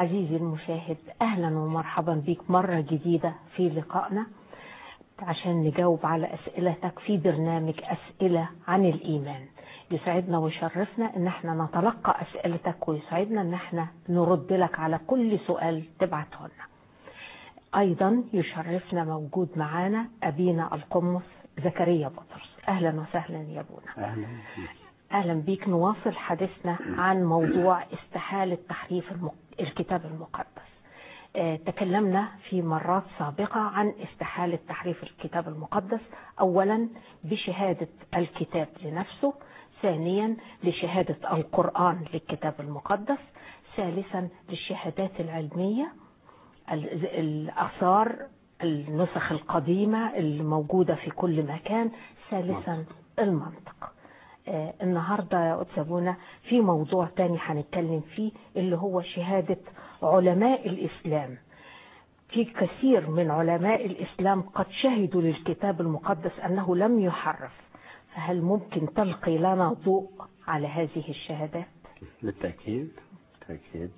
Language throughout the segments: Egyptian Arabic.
عزيزي المشاهد أهلا ومرحبا بك مرة جديدة في لقائنا عشان نجاوب على أسئلتك في برنامج أسئلة عن الإيمان يسعدنا ويشرفنا ان احنا نتلقى اسئلتك ويسعدنا ان احنا نرد لك على كل سؤال تبعته لنا ايضا يشرفنا موجود معانا ابينا القمص زكريا بطرس اهلا وسهلا يا ابونا اهلا اهلا بيك نواصل حديثنا عن موضوع استحالة تحريف المق... الكتاب المقدس آه، تكلمنا في مرات سابقة عن استحالة تحريف الكتاب المقدس أولا بشهادة الكتاب لنفسه ثانيا لشهادة القرآن للكتاب المقدس ثالثا للشهادات العلمية ال- الآثار النسخ القديمة الموجودة في كل مكان ثالثا المنطق آه، النهاردة يا أتسابونا في موضوع تاني هنتكلم فيه اللي هو شهادة علماء الإسلام في كثير من علماء الإسلام قد شهدوا للكتاب المقدس أنه لم يحرف فهل ممكن تلقي لنا ضوء على هذه الشهادات؟ بالتأكيد بالتأكيد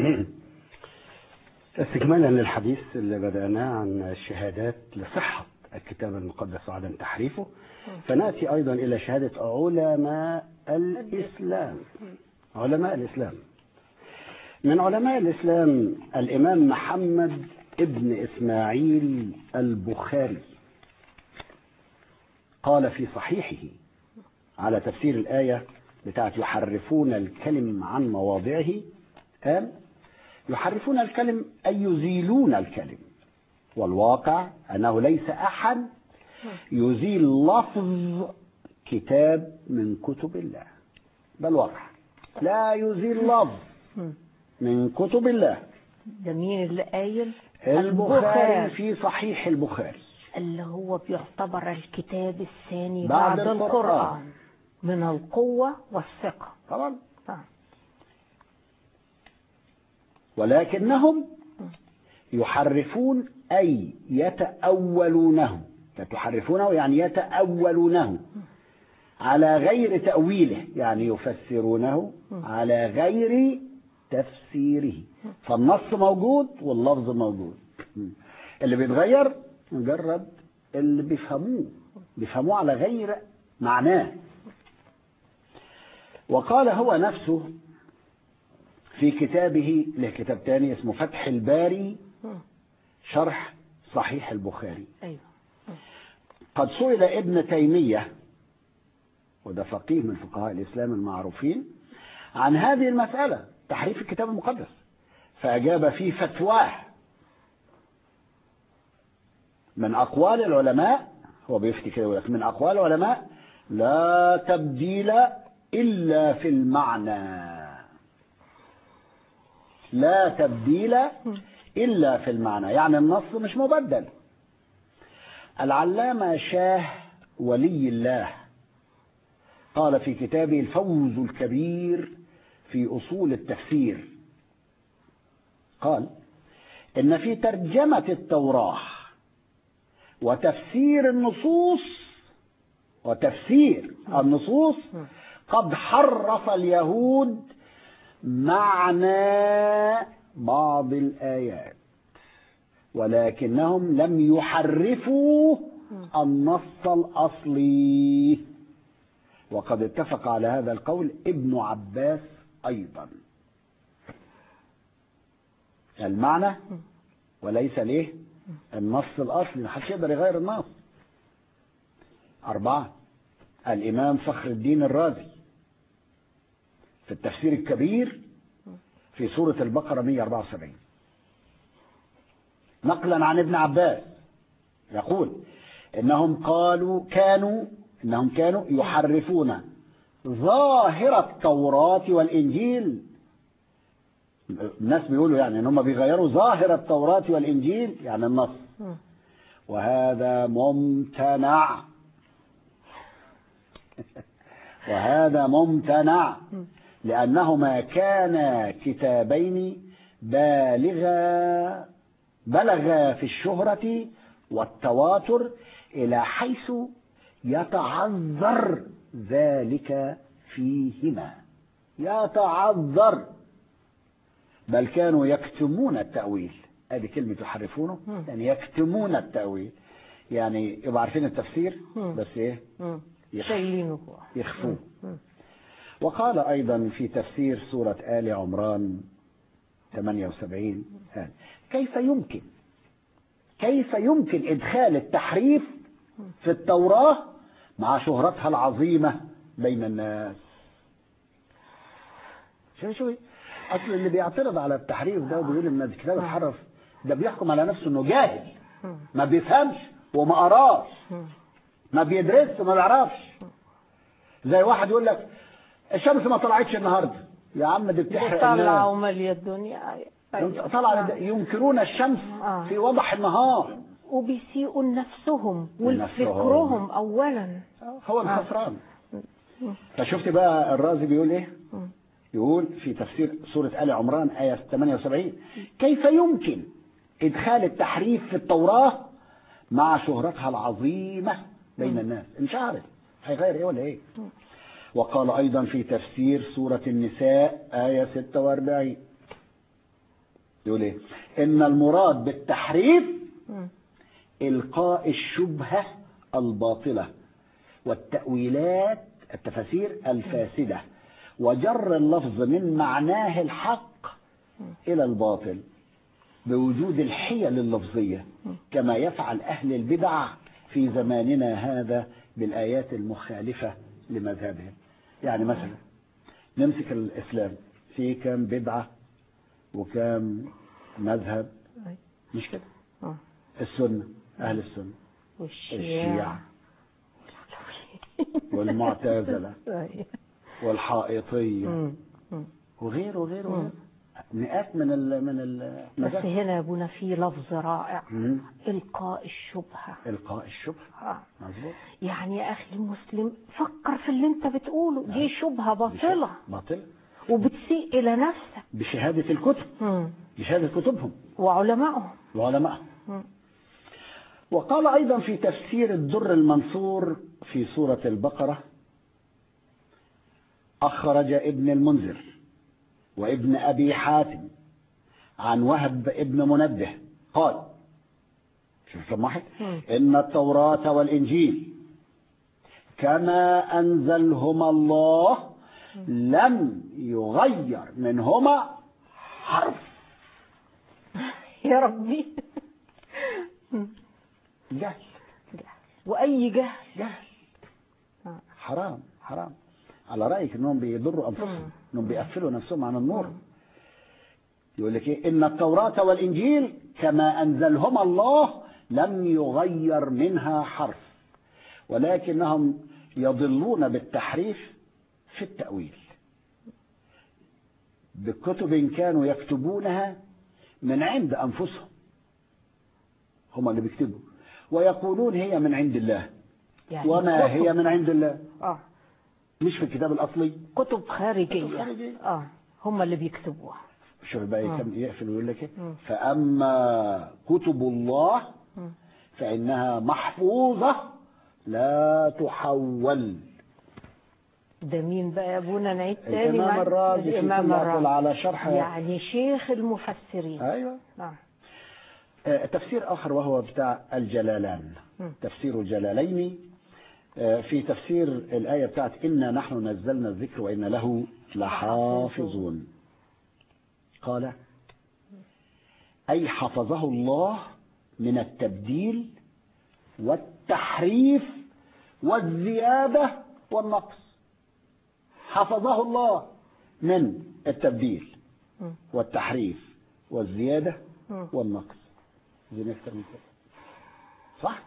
استكمالا للحديث اللي بدأناه عن الشهادات لصحة الكتاب المقدس وعدم تحريفه فنأتي أيضا إلى شهادة علماء الإسلام علماء الإسلام من علماء الإسلام الإمام محمد ابن إسماعيل البخاري قال في صحيحه على تفسير الآية بتاعت يحرفون الكلم عن مواضعه قال يحرفون الكلم أي يزيلون الكلم والواقع أنه ليس أحد يزيل لفظ كتاب من كتب الله ده الواقع لا يزيل لفظ من كتب الله ده مين اللي قايل؟ البخاري في صحيح البخاري اللي هو بيعتبر الكتاب الثاني بعد بعد, القرآن. القرآن من القوة والثقة طبعا آه. ولكنهم يحرفون أي يتأولونه تحرفونه يعني يتأولونه على غير تأويله يعني يفسرونه على غير تفسيره فالنص موجود واللفظ موجود اللي بيتغير مجرد اللي بيفهموه بيفهموه على غير معناه وقال هو نفسه في كتابه له كتاب تاني اسمه فتح الباري شرح صحيح البخاري أيوه قد سئل ابن تيمية وده فقيه من فقهاء الإسلام المعروفين عن هذه المسألة تحريف الكتاب المقدس فأجاب في فتواه من أقوال العلماء هو بيفتي كده يقول لك من أقوال العلماء لا تبديل إلا في المعنى لا تبديل إلا في المعنى يعني النص مش مبدل العلامة شاه ولي الله قال في كتابه الفوز الكبير في أصول التفسير قال إن في ترجمة التوراة وتفسير النصوص وتفسير النصوص قد حرف اليهود معنى بعض الآيات ولكنهم لم يحرفوا النص الأصلي وقد اتفق على هذا القول ابن عباس أيضا المعنى وليس ليه النص الأصلي محدش يقدر يغير النص أربعة الإمام فخر الدين الرازي في التفسير الكبير في سورة البقرة 174 نقلا عن ابن عباس يقول انهم قالوا كانوا انهم كانوا يحرفون ظاهر التوراة والانجيل الناس بيقولوا يعني ان هم بيغيروا ظاهر التوراة والانجيل يعني النص وهذا ممتنع وهذا ممتنع لأنهما كانا كتابين بالغا بلغا في الشهرة والتواتر إلى حيث يتعذر ذلك فيهما يتعذر بل كانوا يكتمون التأويل ادي كلمة يحرفونه مم. يعني يكتمون التأويل يعني يبقى عارفين التفسير مم. بس ايه مم. يخ- شايلينه هو يخفوه مم. وقال أيضا في تفسير سورة آل عمران 78 قال كيف يمكن كيف يمكن إدخال التحريف في التوراة مع شهرتها العظيمة بين الناس شوفي شوفي أصل اللي بيعترض على التحريف ده وبيقول إن الكتاب اتحرف ده بيحكم على نفسه إنه جاهل مم. ما بيفهمش وما قراش مم. ما بيدرسش وما بيعرفش زي واحد يقول لك الشمس ما طلعتش النهارده يا عم دي بتحرق طلع الناس ومالية الدنيا أيوة. طلع آه. ينكرون الشمس آه. في وضح النهار وبيسيئوا لنفسهم لنفسهم. ولفكرهم أولا هو الخسران فشفت بقى الرازي بيقول ايه مم. يقول في تفسير سورة آل عمران آية 78 كيف يمكن إدخال التحريف في التوراة مع شهرتها العظيمة بين الناس مش عارف هيغير ايه ولا ايه وقال أيضا في تفسير سورة النساء آية 46 يقول ايه إن المراد بالتحريف مم. إلقاء الشبهة الباطلة والتأويلات التفاسير الفاسدة وجر اللفظ من معناه الحق إلى الباطل بوجود الحيل اللفظية كما يفعل أهل البدع في زماننا هذا بالآيات المخالفة لمذهبهم يعني مثلا نمسك الإسلام في كام بدعة وكام مذهب أيوة. مش كده آه. السنة أهل السنة والشيعة الشيعة والمعتزلة أيوة. والحائطية مم. مم. وغيره وغيره مم. وغيره. مئات من ال من بس المذاهب هنا يا ابونا في لفظ رائع مم. إلقاء الشبهة إلقاء الشبهة آه. مظبوط يعني يا أخي المسلم فكر في اللي أنت بتقوله دي شبهة باطلة باطل وبتسيء إلى نفسك بشهادة الكتب مم. بشهادة كتبهم وعلمائهم وعلمائهم مم. وقال أيضا في تفسير الدر المنصور في سورة البقرة أخرج ابن المنذر وابن أبي حاتم عن وهب ابن منبه قال شوف سمحت مم. إن التوراة والإنجيل كما أنزلهما الله لم يغير منهما حرف يا ربي جهل وأي جهل جهل آه. حرام حرام على رأيك انهم بيضروا انفسهم مم. انهم بيقفلوا نفسهم عن النور يقول لك ايه ان التوراة والانجيل كما انزلهما الله لم يغير منها حرف ولكنهم يضلون بالتحريف في التأويل بكتب كانوا يكتبونها من عند انفسهم هم اللي بيكتبوا ويقولون هي من عند الله يعني وما كتب- هي من عند الله آه. مش في الكتاب الاصلي كتب خارجية كتب خارجية. اه هم اللي بيكتبوها شوف بقى آه. كم يقفل ويقول لك ايه مم. فاما كتب الله مم. فانها محفوظه لا تحول ده مين بقى يا ابونا نعيد تاني الامام معاك؟ الرازي في الامام كل عقل الرازي على شرح يعني شيخ المفسرين ايوه آه. آه، تفسير اخر وهو بتاع الجلالان مم. تفسير الجلالين آه، في تفسير الايه بتاعت انا نحن نزلنا الذكر وان له لحافظون قال اي حفظه الله من التبديل والتحريف والزياده والنقص حفظه الله من التبديل مم. والتحريف والزياده مم. والنقص زين اكتر من كده صح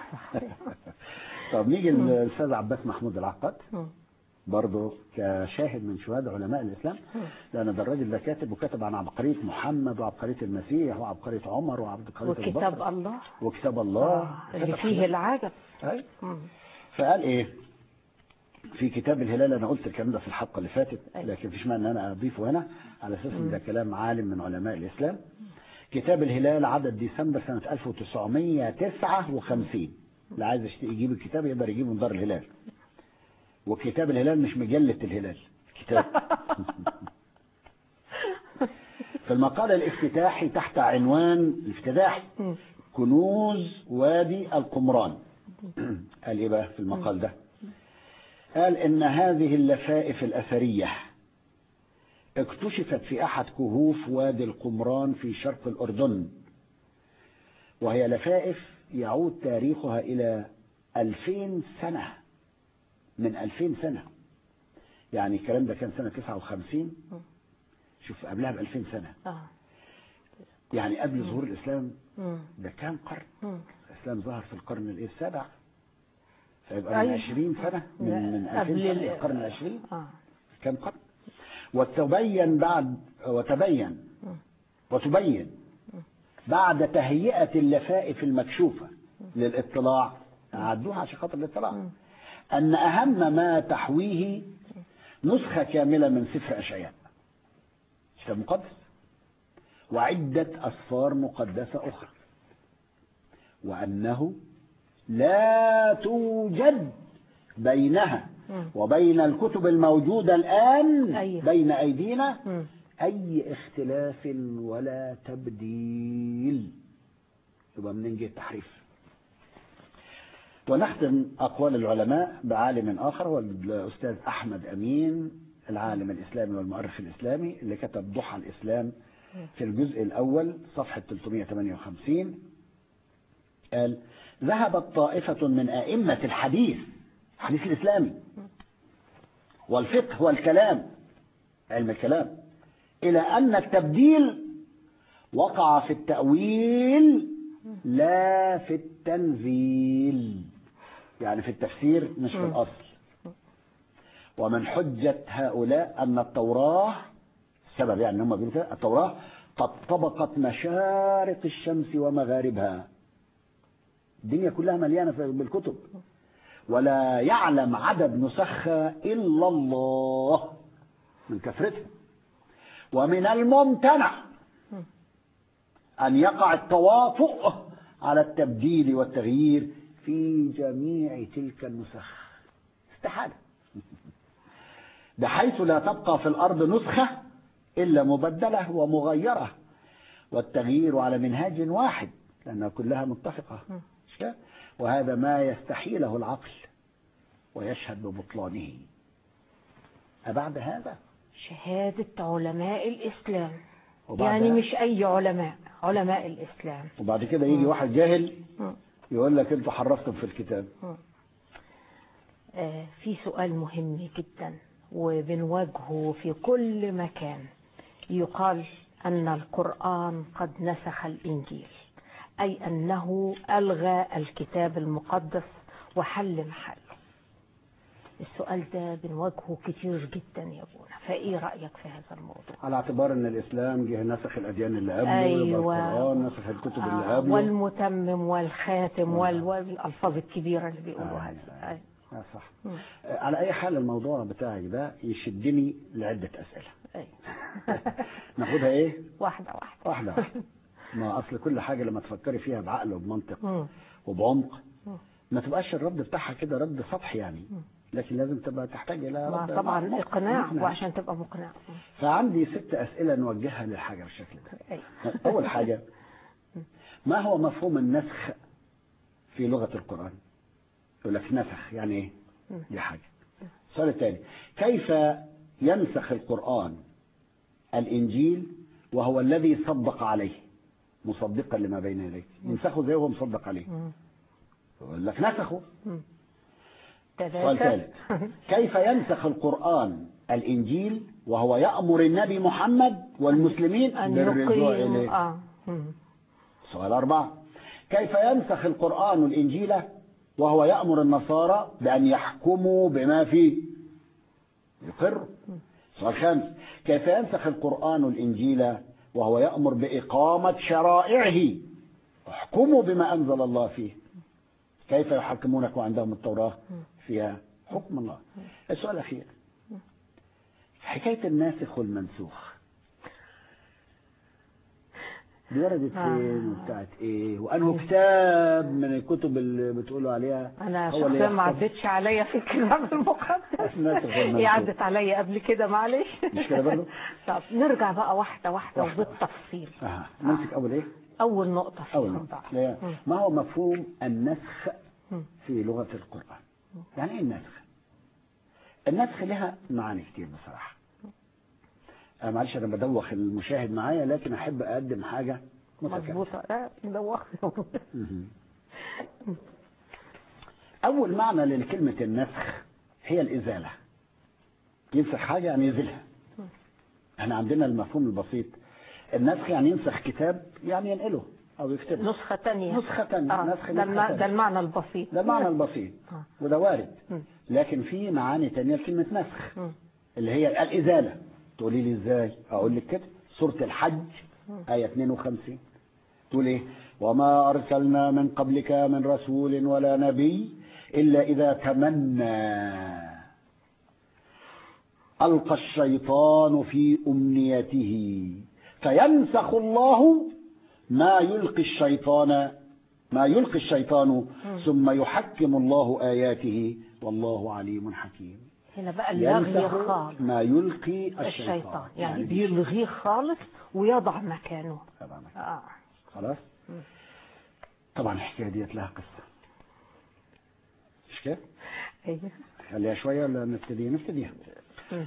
طب نيجي للاستاذ عباس محمود العقاد مم. برضه كشاهد من شهاد علماء الاسلام لان ده الراجل ده كاتب وكتب عن عبقريه محمد وعبقريه المسيح وعبقريه عمر وعبقريه وكتاب البقر الله وكتاب الله آه. اللي كتب فيه حاجات. العجب أيوة. مم. فقال ايه في كتاب الهلال انا قلت الكلام ده في الحلقه اللي فاتت أيوة. لكن فيش معنى ان انا اضيفه هنا على اساس ان ده كلام عالم من علماء الاسلام كتاب الهلال عدد ديسمبر سنه 1959 اللي عايز يشت- يجيب الكتاب يقدر يجيبه من دار الهلال وكتاب الهلال مش مجله الهلال كتاب في المقال الافتتاحي تحت عنوان الافتتاحي مم. كنوز وادي القمران قال ايه بقى في المقال ده قال ان هذه اللفائف الاثريه اكتشفت في احد كهوف وادي القمران في شرق الاردن وهي لفائف يعود تاريخها الى ألفين سنه من ألفين سنه يعني الكلام ده كان سنه 59 شوف قبلها ب 2000 سنه اه يعني قبل ظهور الاسلام مم. ده كام قرن مم. الاسلام ظهر في القرن الايه السابع فيبقى من أيوة. 20 سنه من من 2000 قبل سنه ال- القرن العشرين اه كم قرن وتبين بعد وتبين وتبين بعد تهيئة اللفائف المكشوفة للاطلاع عدوها عشان خاطر الاطلاع أن أهم ما تحويه نسخة كاملة من سفر أشعياء كتاب مقدس وعدة أسفار مقدسة أخرى وأنه لا توجد بينها مم. وبين الكتب الموجودة الآن أيوة. بين أيدينا مم. أي اختلاف ولا تبديل يبقى منين جه التحريف ونختم أقوال العلماء بعالم آخر هو الأستاذ أحمد أمين العالم الإسلامي والمؤرخ الإسلامي اللي كتب ضحى الإسلام في الجزء الأول صفحة 358 قال ذهبت طائفة من أئمة الحديث الحديث الإسلامي والفقه والكلام علم الكلام إلى أن التبديل وقع في التأويل لا في التنزيل يعني في التفسير مش في مم. الأصل ومن حجة هؤلاء أن التوراة السبب يعني هم بيقولوا كده التوراة قد طبقت مشارق الشمس ومغاربها الدنيا كلها مليانة في- بالكتب ولا يعلم عدد نسخها إلا الله من كثرتها ومن الممتنع أن يقع التواطؤ على التبديل والتغيير في جميع تلك النسخ استحالة بحيث لا تبقى في الأرض نسخة إلا مبدلة ومغيرة والتغيير على منهاج واحد لأنها كلها متفقة مش كده؟ وهذا ما يستحيله العقل ويشهد ببطلانه أبعد هذا شهادة علماء الإسلام وبعدها- يعني مش أي علماء علماء الإسلام وبعد كده يجي واحد جاهل مم. يقول لك انتوا حرفتم في الكتاب آه، في سؤال مهم جدا وبنواجهه في كل مكان يقال أن القرآن قد نسخ الإنجيل أي أنه ألغى الكتاب المقدس وحل محله السؤال ده بنواجهه كتير جدا يا ابونا فايه رايك في هذا الموضوع على اعتبار ان الاسلام جه نسخ الاديان اللي قبله يبقى ايوه القران نسخ الكتب اللي آه، قبله والمتمم والخاتم وال- آه. والالفاظ الكبيره اللي آه، بيقولوها آه. أيوة. آه صح مم. آه، على اي حال الموضوع بتاعي ده يشدني لعده اسئله أيوة. ناخدها ايه واحده واحده واحده واحده ما اصل كل حاجه لما تفكري فيها بعقل وبمنطق مم. وبعمق مم. ما تبقاش الرد بتاعها كده رد سطحي يعني لكن لازم تبقى تحتاج الى ما رد طبعا معمق، اقناع مقنع. وعشان تبقى مقنع مم. فعندي ست اسئله نوجهها للحاجه بالشكل ده أيوة. أول حاجة ما هو مفهوم النسخ في لغة القرآن؟ يقول لك نسخ يعني إيه؟ دي حاجة. السؤال الثاني كيف ينسخ القرآن الإنجيل وهو الذي صدق عليه مصدقا لما بين يديه ينسخه زي هو مصدق عليه مم. يقول لك نسخه مم. سؤال ثلاثة ثالث كيف ينسخ القرآن الإنجيل وهو يأمر النبي محمد والمسلمين أن بالرجوع يقيم إليه آه. مم. سؤال أربعة كيف ينسخ القرآن الإنجيل وهو يأمر النصارى بأن يحكموا بما فيه يقروا سؤال خامس كيف ينسخ القرآن الإنجيل وهو يأمر بإقامة شرائعه احكموا بما أنزل الله فيه كيف يحكمونك وعندهم التوراة فيها حكم الله السؤال الأخير حكاية الناسخ والمنسوخ دي وردت آه. فين وبتاعت ايه وانه كتاب من الكتب اللي بتقولوا عليها انا هو اللي شخصيا ما يحكم. عدتش عليا في الكتاب المقدس سمعت غير هي منسوب. عدت عليا قبل كده معلش مش كده برضه؟ طب نرجع بقى واحده واحده واحدة. وبالتفصيل آه. نمسك اول ايه اول نقطه اول فيهم نقطة. بقى لا. مم. ما هو مفهوم النسخ مم. في لغة القرآن يعني ايه النسخ النسخ لها معاني كتير بصراحة أنا معلش أنا بدوخ المشاهد معايا لكن أحب أقدم حاجة متكاملة مظبوطه لا مدوخني مهم. أول معنى لكلمة النسخ هي الإزالة ينسخ حاجة يعني يزيلها احنا عندنا المفهوم البسيط النسخ يعني ينسخ كتاب يعني ينقله أو يكتبه نسخه ثانيه نسخة تانية، آه. نسخ ده, نسخة الم... تانية. ده المعنى البسيط ده المعنى البسيط آه. وده وارد مم. لكن في معاني تانية لكلمة نسخ مم. اللي هي الإزالة تقولي لي إزاي أقول لك كده سورة الحج آية 52 تقول إيه وما أرسلنا من قبلك من رسول ولا نبي إلا إذا تمنى ألقى الشيطان في أمنيته فينسخ الله ما يلقي الشيطان ما يلقي الشيطان ثم يحكم الله آياته والله عليم حكيم هنا بقى اللغي ينسخ خالص ما يلقي الشيطان, الشيطان يعني بي- بيلغيه خالص ويضع مكانه طبعا اه خلاص طبعا الحكايه ديت لها قصه مش كده؟ ايوه خليها شويه ولا نبتدي نبتديها مم.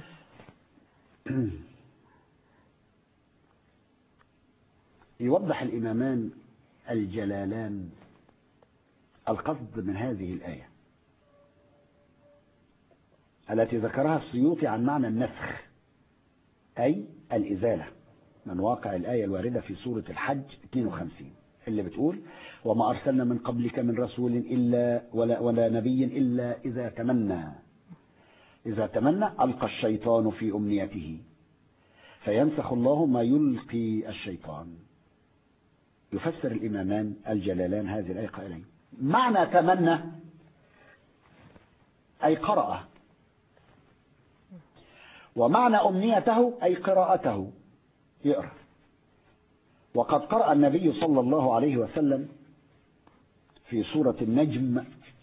يوضح الإمامان الجلالان القصد من هذه الآية التي ذكرها السيوطي عن معنى النسخ أي الإزالة من واقع الآية الواردة في سورة الحج 52 اللي بتقول وما أرسلنا من قبلك من رسول إلا ولا, ولا نبي إلا إذا تمنى إذا تمنى ألقى الشيطان في أمنيته فينسخ الله ما يلقي الشيطان يفسر الإمامان الجلالان هذه الآية قائلين معنى تمنى أي قرأ ومعنى أمنيته أي قراءته يقرأ وقد قرأ النبي صلى الله عليه وسلم في سورة النجم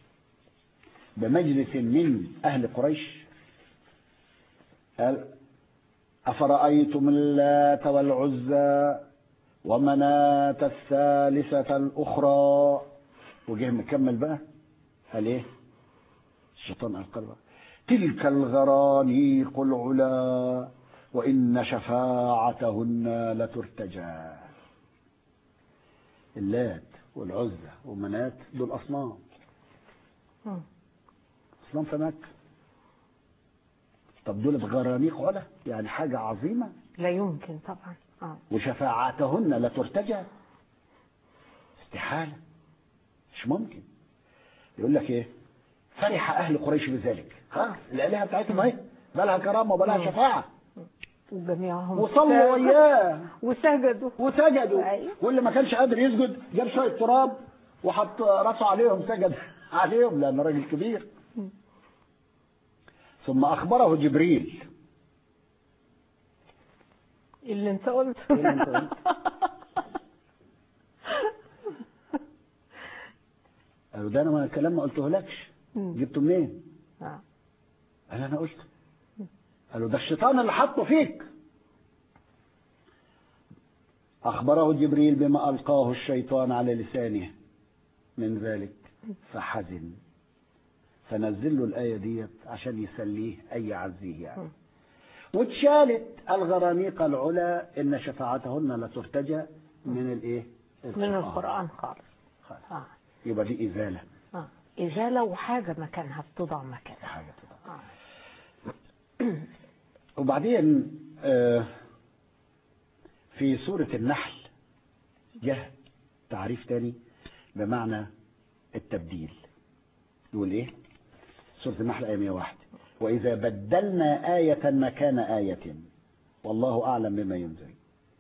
بمجلس من أهل قريش قال أفرأيتم اللات والعزى ومناة الثالثة الأخرى وجه مكمل بقى قال إيه الشيطان قال قال بقى تلك الغرانيق العلا وإن شفاعتهن لترتجى اللات والعزى ومنات دول أصنام مم. أصنام في مكة طب دول غرانيق علا يعني حاجة عظيمة لا يمكن طبعا اه وشفاعتهن لا ترتجى استحالة مش ممكن يقول لك ايه فرح اهل قريش بذلك ها الالهه بتاعتهم اهي بلها كرامه وبلها شفاعه وجميعهم وصلوا وياه وسجدوا وسجدوا أيوة. واللي ما كانش قادر يسجد جاب شويه تراب وحط راسه عليهم سجد عليهم لان راجل كبير ثم اخبره جبريل اللي انت قلته إيه اللي أنت قلته؟ قالوا ده انا ما الكلام ما قلتهولكش مم. جبته منين؟ آه. قال انا قلته قالوا ده الشيطان اللي حطه فيك اخبره جبريل بما القاه الشيطان على لسانه من ذلك فحزن فنزل له الايه ديت عشان يسليه اي يعزيه يعني واتشالت الغرانيق العلا ان شفاعتهن لترتجى من الايه؟ من القرآن خالص خالص. اه يبقى دي ازاله اه إزالة وحاجة مكانها بتضع دي مكانها حاجه تبقى آه. وبعدين آه، في سورة النحل جه تعريف تاني بمعنى التبديل يقول ايه سورة النحل آية 101 وإذا بدلنا آية مكان آية والله أعلم بما ينزل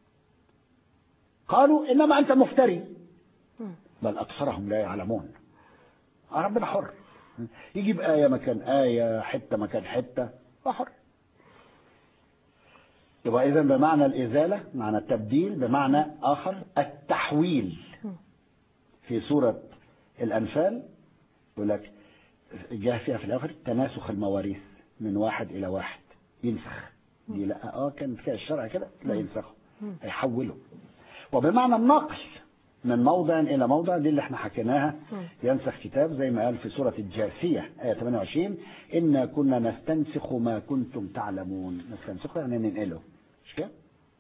قالوا إنما أنت مفتري مم. بل أكثرهم لا يعلمون آه، ربنا حر يجيب آية مكان آية حتة مكان حتة هو حر يبقى إذا بمعنى الإزالة معنى التبديل بمعنى آخر التحويل في سورة الأنفال يقول لك جاء فيها في الآخر تناسخ المواريث من واحد إلى واحد ينسخ دي لا اه كان فيها الشرع كده لا ينسخه هيحوله وبمعنى النقل من موضع الى موضع دي اللي احنا حكيناها ينسخ كتاب زي ما قال في سوره الجاثيه ايه 28 انا كنا نستنسخ ما كنتم تعلمون نستنسخه يعني ننقله مش كده؟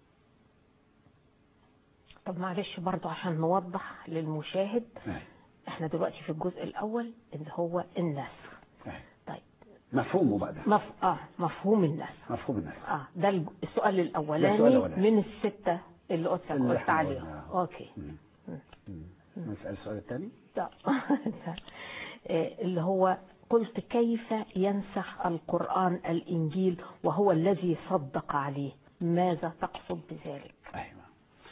طب معلش برضو عشان نوضح للمشاهد أهي. احنا دلوقتي في الجزء الاول اللي هو النسخ أهي. طيب مفهومه بقى ده مف... اه مفهوم النسخ مفهوم الناس اه ده الج- السؤال الاولاني السؤال الأولاني. من الستة اللي قلت اللي قلت احنا عليهم قلناها. اوكي نسال السؤال الثاني طب. آه، اللي هو قلت كيف ينسخ القرآن الإنجيل وهو الذي صدق عليه ماذا تقصد بذلك ايوه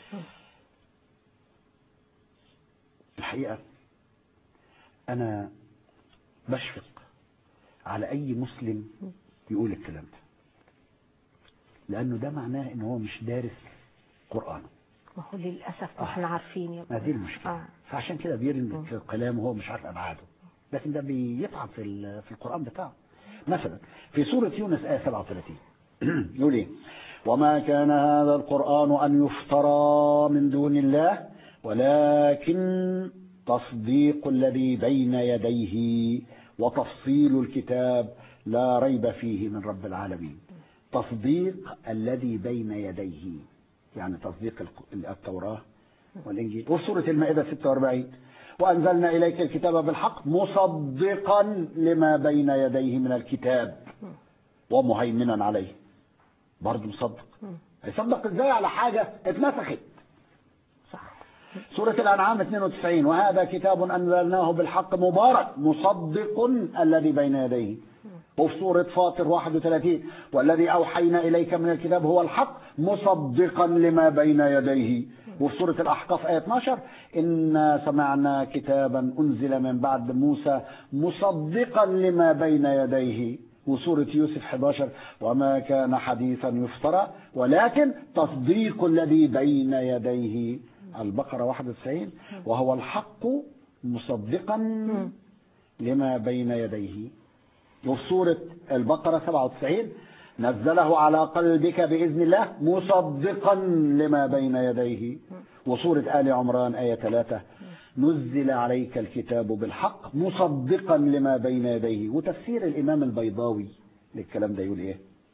الحقيقه انا بشفق على اي مسلم يقول الكلام ده لانه ده معناه ان هو مش دارس قران ما هو للأسف ما احنا عارفين يا ما دي المشكله آه. فعشان كده بيرمي في الكلام وهو مش عارف ابعاده لكن ده بيطعن في ال- في القران بتاعه مثلا في سوره يونس ايه 37 يقول ايه وما كان هذا القران ان يفترى من دون الله ولكن تصديق الذي بين يديه وتفصيل الكتاب لا ريب فيه من رب العالمين تصديق الذي بين يديه يعني تصديق الق- التوراة والإنجيل وفي سورة المائدة 46 وأنزلنا إليك الكتاب بالحق مصدقا لما بين يديه من الكتاب ومهيمنا عليه برضه مصدق هيصدق ازاي على حاجة اتنسخت صح سورة الأنعام 92 وهذا كتاب أنزلناه بالحق مبارك مصدق الذي بين يديه وفي سورة فاطر 31 والذي أوحينا إليك من الكتاب هو الحق مصدقا لما بين يديه وفي سورة الأحقاف آية 12 إنا سمعنا كتابا أنزل من بعد موسى مصدقا لما بين يديه وسورة يوسف 11 وما كان حديثا يفترى ولكن تصديق الذي بين يديه البقرة 91 وهو الحق مصدقا لما بين يديه وفي سورة البقرة 97 نزله على قلبك بإذن الله مصدقا لما بين يديه وسورة آل عمران آية 3 نزل عليك الكتاب بالحق مصدقا لما بين يديه وتفسير الإمام البيضاوي للكلام ده يقول إيه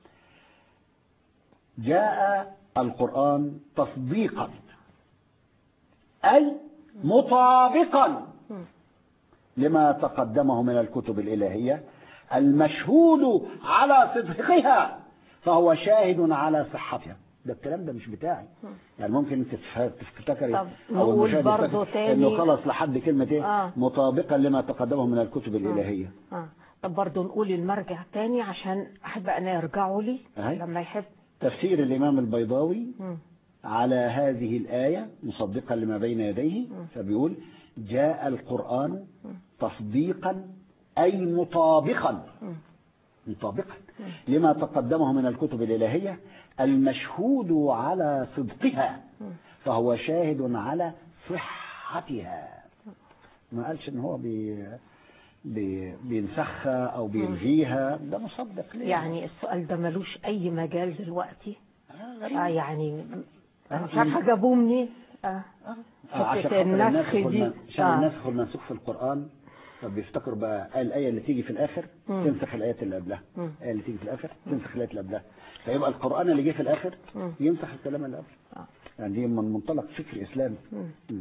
جاء القرآن تصديقا أي مطابقا لما تقدمه من الكتب الإلهية المشهود على صدقها فهو شاهد على صحتها ده الكلام ده مش بتاعي يعني ممكن تف- تفتكري طب او نقول المشاهد برضه يفتكر تاني. انه خلص لحد كلمه ايه آه. مطابقا لما تقدمه من الكتب الالهيه آه. طب برضه نقول المرجع تاني عشان أحب أنا يرجعوا لي أهي. لما يحب تفسير الامام البيضاوي مم. على هذه الآية مصدقا لما بين يديه فبيقول جاء القرآن تصديقا أي مطابقا مطابقا لما تقدمه من الكتب الإلهية المشهود على صدقها فهو شاهد على صحتها ما قالش ان هو بي بي بينسخها او بيلغيها ده مصدق ليه يعني السؤال ده ملوش أي مجال دلوقتي آه، غريب. آه يعني أنا مش آه. عارفة جابوه منين آه. آه، عشان حتة خاطر النسخ الناسخ دي. والمن- عشان آه. الناسخ والمنسوخ في القرآن فبيفتكروا بقى الآية اللي تيجي في الآخر مم. تنسخ الآيات اللي قبلها مم. الآية اللي تيجي في الآخر تنسخ الآيات اللي قبلها فيبقى القرآن اللي جه في الآخر مم. ينسخ الكلام اللي قبله آه. يعني دي من منطلق فكر إسلامي مم. مم.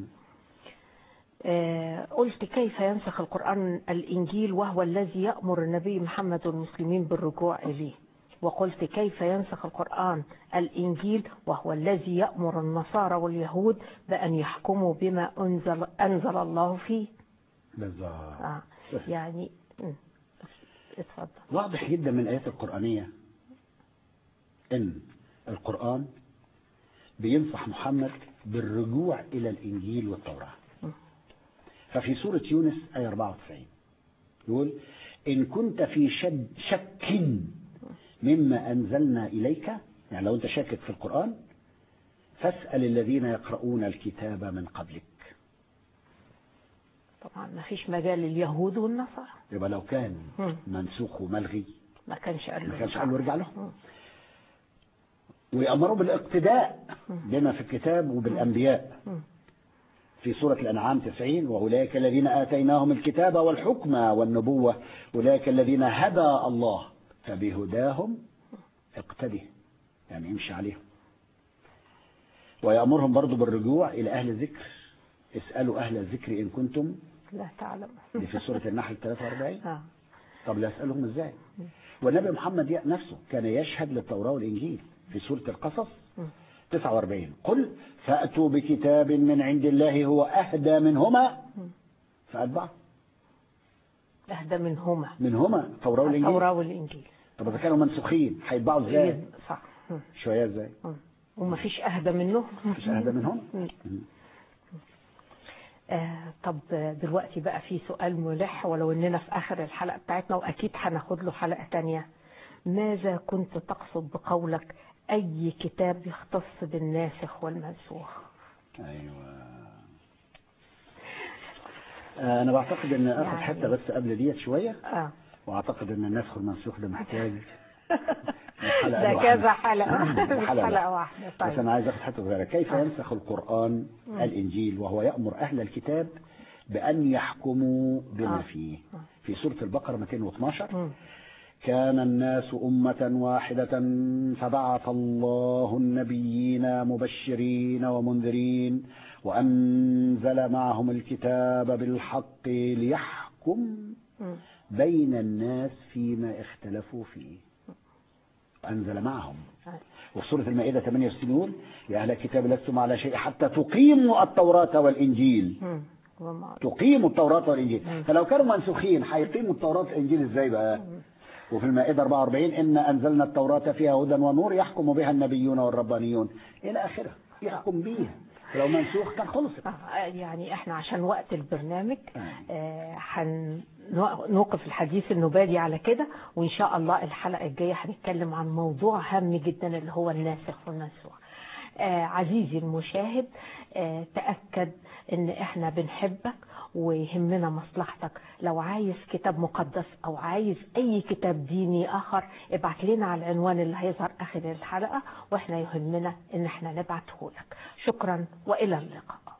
آه، قلت كيف ينسخ القرآن الإنجيل وهو الذي يأمر النبي محمد والمسلمين بالرجوع إليه وقلت كيف ينسخ القرآن الإنجيل وهو الذي يأمر النصارى واليهود بأن يحكموا بما أنزل, أنزل الله فيه بالظبط آه. يعني مم. اتفضل واضح جدا من الآيات القرآنية إن القرآن بينصح محمد بالرجوع إلى الإنجيل والتوراة ففي سورة يونس آية 94 يقول إن كنت في شد شك مما أنزلنا إليك يعني لو انت شاكك في القرآن فاسأل الذين يقرؤون الكتاب من قبلك طبعا ما فيش مجال لليهود والنصارى يبقى لو كان مم. منسوخ وملغي ما كانش قال له ما كانش قال له ارجع له مم. ويأمروا بالاقتداء بما في الكتاب وبالأنبياء مم. في سورة الأنعام 90 وأولئك الذين آتيناهم الكتاب والحكم والنبوة أولئك الذين هدى الله فبهداهم اقتده يعني امشي عليهم ويأمرهم برضو بالرجوع إلى أهل الذكر اسألوا أهل الذكر إن كنتم لا تعلم دي في سورة النحل 43 آه. طب لا أسألهم إزاي والنبي محمد نفسه كان يشهد للتوراة والإنجيل في سورة القصص مم. 49 قل فأتوا بكتاب من عند الله هو أهدى منهما فأتبعه أهدى منهما منهما التوراة والإنجيل التوراة والإنجيل طب إذا كانوا منسوخين هيتباعوا إزاي؟ صح مم. شوية إزاي؟ مم. وما فيش أهدى منهم مش أهدى منهم؟ مم. آه طب دلوقتي بقى في سؤال ملح ولو اننا في اخر الحلقه بتاعتنا واكيد هناخد له حلقه تانية ماذا كنت تقصد بقولك اي كتاب يختص بالناسخ والمنسوخ أيوة آه، أنا بعتقد إن آخد يعني- حتة بس قبل ديت شوية اه وأعتقد إن النسخ والمنسوخ ده محتاج حلقة ده لوحدها. كذا حلقه مش حلقة حلقه لوحدها. واحده بس طيب أنا عايز أخد حتة صغيرة كيف آه. ينسخ القرآن الإنجيل وهو يأمر أهل الكتاب بأن يحكموا بما آه. فيه آه. في سورة البقرة 212 مم. كان الناس أمة واحدة فبعث الله النبيين مبشرين ومنذرين وأنزل معهم الكتاب بالحق ليحكم مم. بين الناس فيما اختلفوا فيه وأنزل معهم آه. وفي سورة المائدة 68 يقول يا أهل الكتاب لستم على شيء حتى تقيموا التوراة والإنجيل مم. وما- تقيموا التوراة والإنجيل مم. فلو كانوا منسوخين هيقيموا التوراة والإنجيل إزاي بقى وفي المائدة 44 إن أنزلنا التوراة فيها هدى ونور يحكم بها النبيون والربانيون إلى آخره يحكم بيها لو منسوخ كان خلصت آه، يعني احنا عشان وقت البرنامج آه. آه، هنوقف الحديث النبالي على كده وان شاء الله الحلقه الجايه هنتكلم عن موضوع هام جدا اللي هو الناسخ والمنسوخ آه، عزيزي المشاهد آه، تاكد ان احنا بنحبك ويهمنا مصلحتك لو عايز كتاب مقدس او عايز اي كتاب ديني اخر ابعت لنا على العنوان اللي هيظهر اخر الحلقه واحنا يهمنا ان احنا نبعته لك شكرا والى اللقاء